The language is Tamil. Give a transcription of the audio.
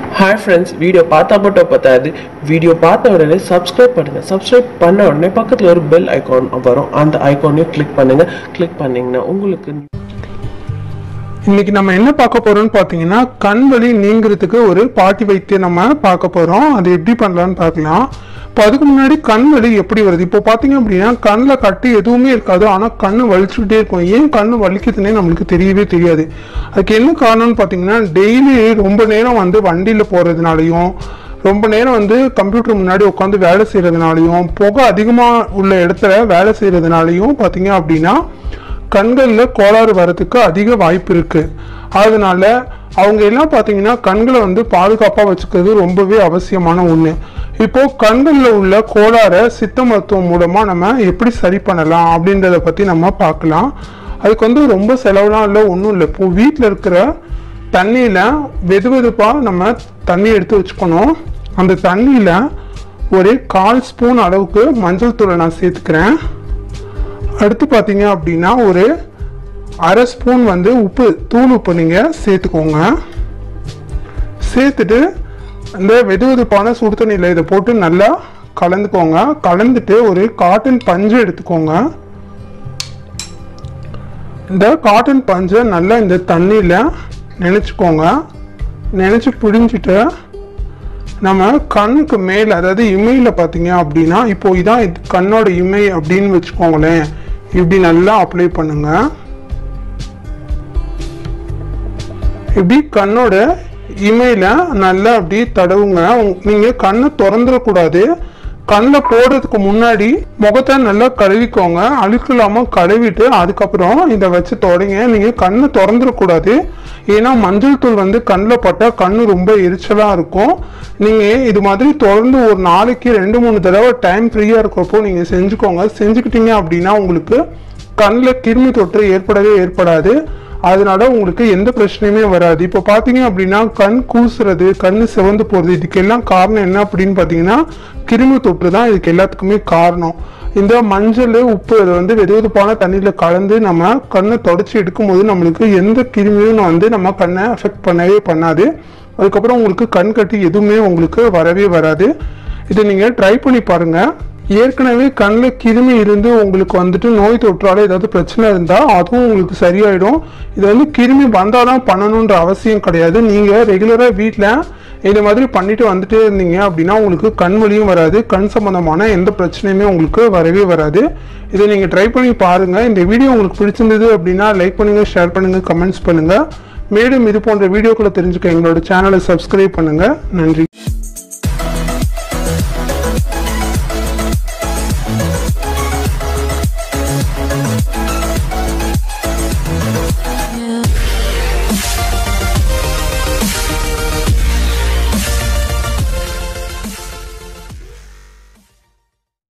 ஹாய் ஃப்ரெண்ட்ஸ் வீடியோ பார்த்தா மட்டும் பத்தாது வீடியோ பார்த்த உடனே சப்ஸ்கிரைப் பண்ணுங்கள் சப்ஸ்கிரைப் பண்ண உடனே பக்கத்தில் ஒரு பெல் ஐகான் வரும் அந்த ஐகானையும் கிளிக் பண்ணுங்கள் கிளிக் பண்ணிங்கன்னா உங்களுக்கு இன்னைக்கு நம்ம என்ன பார்க்க போறோம்னு பார்த்தீங்கன்னா கண் வலி நீங்கிறதுக்கு ஒரு பாட்டி வைத்தியம் நம்ம பார்க்க போறோம் அது எப்படி பண்ணலாம்னு பார்க்கலாம் இப்போ அதுக்கு முன்னாடி கண் வலி எப்படி வருது இப்போ பார்த்தீங்க அப்படின்னா கண்ணில் கட்டி எதுவுமே இருக்காது ஆனால் கண்ணு வலிச்சுக்கிட்டே இருக்கும் ஏன் கண்ணு வலிக்குதுன்னே நம்மளுக்கு தெரியவே தெரியாது அதுக்கு என்ன காரணம்னு பார்த்தீங்கன்னா டெய்லி ரொம்ப நேரம் வந்து வண்டியில் போகிறதுனாலையும் ரொம்ப நேரம் வந்து கம்ப்யூட்டர் முன்னாடி உட்காந்து வேலை செய்கிறதுனாலையும் புகை அதிகமாக உள்ள இடத்துல வேலை செய்கிறதுனாலையும் பார்த்தீங்க அப்படின்னா கண்களில் கோளாறு வரதுக்கு அதிக வாய்ப்பு இருக்கு அதனால அவங்க எல்லாம் பார்த்தீங்கன்னா கண்களை வந்து பாதுகாப்பாக வச்சுக்கிறது ரொம்பவே அவசியமான ஒன்று இப்போ கண்களில் உள்ள கோளாறை சித்த மருத்துவம் மூலமாக நம்ம எப்படி சரி பண்ணலாம் அப்படின்றத பற்றி நம்ம பார்க்கலாம் அதுக்கு வந்து ரொம்ப செலவுலாம் இல்லை ஒன்றும் இல்லை இப்போ வீட்டில் இருக்கிற தண்ணியில் வெது வெதுப்பாக நம்ம தண்ணி எடுத்து வச்சுக்கணும் அந்த தண்ணியில் ஒரு கால் ஸ்பூன் அளவுக்கு மஞ்சள் தூளை நான் சேர்த்துக்கிறேன் அடுத்து பார்த்தீங்க அப்படின்னா ஒரு அரை ஸ்பூன் வந்து உப்பு தூள் உப்பு நீங்கள் சேர்த்துக்கோங்க சேர்த்துட்டு இந்த வெது வெதுப்பான சுடு தண்ணியில் இதை போட்டு நல்லா கலந்துக்கோங்க கலந்துட்டு ஒரு காட்டன் பஞ்சு எடுத்துக்கோங்க இந்த காட்டன் பஞ்சை நல்லா இந்த தண்ணியில் நினச்சிக்கோங்க நினச்சி பிழிஞ்சிட்டு நம்ம கண்ணுக்கு மேலே அதாவது இமையில் பார்த்தீங்க அப்படின்னா இப்போ இதான் இது கண்ணோட இமை அப்படின்னு வச்சுக்கோங்களேன் இப்படி நல்லா அப்ளை பண்ணுங்க இப்படி கண்ணோட இமையில நல்லா அப்படி தடவுங்க உங்க- நீங்க கண்ணை திறந்துடக்கூடாது கண்ணில் போடுறதுக்கு முன்னாடி முகத்தை நல்லா கழுவிக்கோங்க அழுக்கு இல்லாமல் கழுவிட்டு அதுக்கப்புறம் இதை வச்சு தொடங்க நீங்கள் கண்ணை திறந்துடக்கூடாது ஏன்னா மஞ்சள் தூள் வந்து கண்ணில் பட்டால் கண்ணு ரொம்ப எரிச்சலாக இருக்கும் நீங்கள் இது மாதிரி தொடர்ந்து ஒரு நாளைக்கு ரெண்டு மூணு தடவை டைம் ஃப்ரீயாக இருக்கிறப்போ நீங்கள் செஞ்சுக்கோங்க செஞ்சுக்கிட்டீங்க அப்படின்னா உங்களுக்கு கண்ணில் கிருமி தொற்று ஏற்படவே ஏற்படாது அதனால உங்களுக்கு எந்த பிரச்சனையுமே வராது இப்போ பார்த்தீங்க அப்படின்னா கண் கூசுறது கண் சிவந்து போகிறது இதுக்கெல்லாம் காரணம் என்ன அப்படின்னு பார்த்தீங்கன்னா கிருமி தொற்று தான் இதுக்கு எல்லாத்துக்குமே காரணம் இந்த மஞ்சள் உப்பு அதை வந்து வெது வெதுப்பான தண்ணியில் கலந்து நம்ம கண்ணை தொடச்சி எடுக்கும்போது நம்மளுக்கு எந்த கிருமியும் வந்து நம்ம கண்ணை அஃபெக்ட் பண்ணவே பண்ணாது அதுக்கப்புறம் உங்களுக்கு கண் கட்டி எதுவுமே உங்களுக்கு வரவே வராது இதை நீங்கள் ட்ரை பண்ணி பாருங்கள் ஏற்கனவே கண்ணில் கிருமி இருந்து உங்களுக்கு வந்துட்டு நோய் தொற்றால ஏதாவது பிரச்சனை இருந்தால் அதுவும் உங்களுக்கு சரியாயிடும் இது வந்து கிருமி வந்தால் தான் பண்ணணுன்ற அவசியம் கிடையாது நீங்கள் ரெகுலராக வீட்டில் இது மாதிரி பண்ணிட்டு வந்துட்டே இருந்தீங்க அப்படின்னா உங்களுக்கு கண் வலியும் வராது கண் சம்பந்தமான எந்த பிரச்சனையுமே உங்களுக்கு வரவே வராது இதை நீங்கள் ட்ரை பண்ணி பாருங்கள் இந்த வீடியோ உங்களுக்கு பிடிச்சிருந்தது அப்படின்னா லைக் பண்ணுங்கள் ஷேர் பண்ணுங்கள் கமெண்ட்ஸ் பண்ணுங்கள் மேலும் இது போன்ற வீடியோக்களை தெரிஞ்சுக்க எங்களோட சேனலை சப்ஸ்கிரைப் பண்ணுங்கள் நன்றி